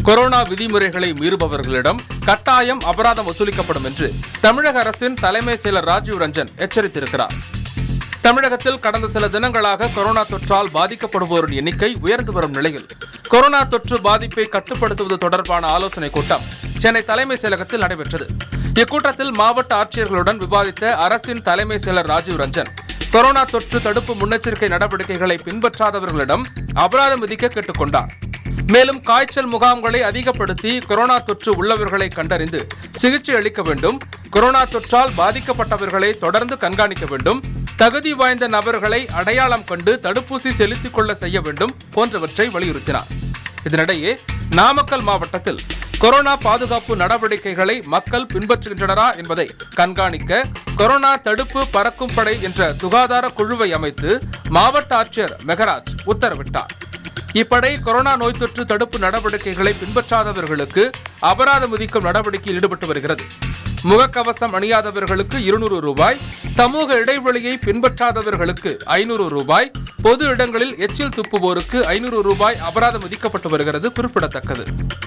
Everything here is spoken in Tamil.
கொரோனா விதிமுறைகளை மீறுபவர்களிடம் கட்டாயம் அபராதம் வசூலிக்கப்படும் என்று தமிழக அரசின் தலைமை செயலர் ராஜீவ் ரஞ்சன் எச்சரித்திருக்கிறார் தமிழகத்தில் கடந்த சில தினங்களாக கொரோனா தொற்றால் பாதிக்கப்படுவோரின் எண்ணிக்கை உயர்ந்து வரும் நிலையில் கொரோனா தொற்று பாதிப்பை கட்டுப்படுத்துவது தொடர்பான ஆலோசனைக் கூட்டம் சென்னை தலைமை செயலகத்தில் நடைபெற்றது இக்கூட்டத்தில் மாவட்ட ஆட்சியர்களுடன் விவாதித்த அரசின் தலைமை செயலர் ராஜீவ் ரஞ்சன் கொரோனா தொற்று தடுப்பு முன்னெச்சரிக்கை நடவடிக்கைகளை பின்பற்றாதவர்களிடம் அபராதம் விதிக்க கேட்டுக்கொண்டார் மேலும் காய்ச்சல் முகாம்களை அதிகப்படுத்தி கொரோனா தொற்று உள்ளவர்களை கண்டறிந்து சிகிச்சை அளிக்க வேண்டும் கொரோனா தொற்றால் பாதிக்கப்பட்டவர்களை தொடர்ந்து கண்காணிக்க வேண்டும் தகுதி வாய்ந்த நபர்களை அடையாளம் கண்டு தடுப்பூசி செலுத்திக் கொள்ள செய்ய வேண்டும் போன்றவற்றை வலியுறுத்தினார் இதனிடையே நாமக்கல் மாவட்டத்தில் கொரோனா பாதுகாப்பு நடவடிக்கைகளை மக்கள் பின்பற்றுகின்றனரா என்பதை கண்காணிக்க கொரோனா தடுப்பு பறக்கும் படை என்ற சுகாதார குழுவை அமைத்து மாவட்ட ஆட்சியர் மெகராஜ் உத்தரவிட்டார் இப்படை கொரோனா நோய் தொற்று தடுப்பு நடவடிக்கைகளை பின்பற்றாதவர்களுக்கு அபராதம் விதிக்கும் நடவடிக்கையில் ஈடுபட்டு வருகிறது முகக்கவசம் அணியாதவர்களுக்கு இருநூறு ரூபாய் சமூக இடைவெளியை பின்பற்றாதவர்களுக்கு ஐநூறு ரூபாய் பொது இடங்களில் எச்சில் துப்புவோருக்கு ஐநூறு ரூபாய் அபராதம் விதிக்கப்பட்டு வருகிறது குறிப்பிடத்தக்கது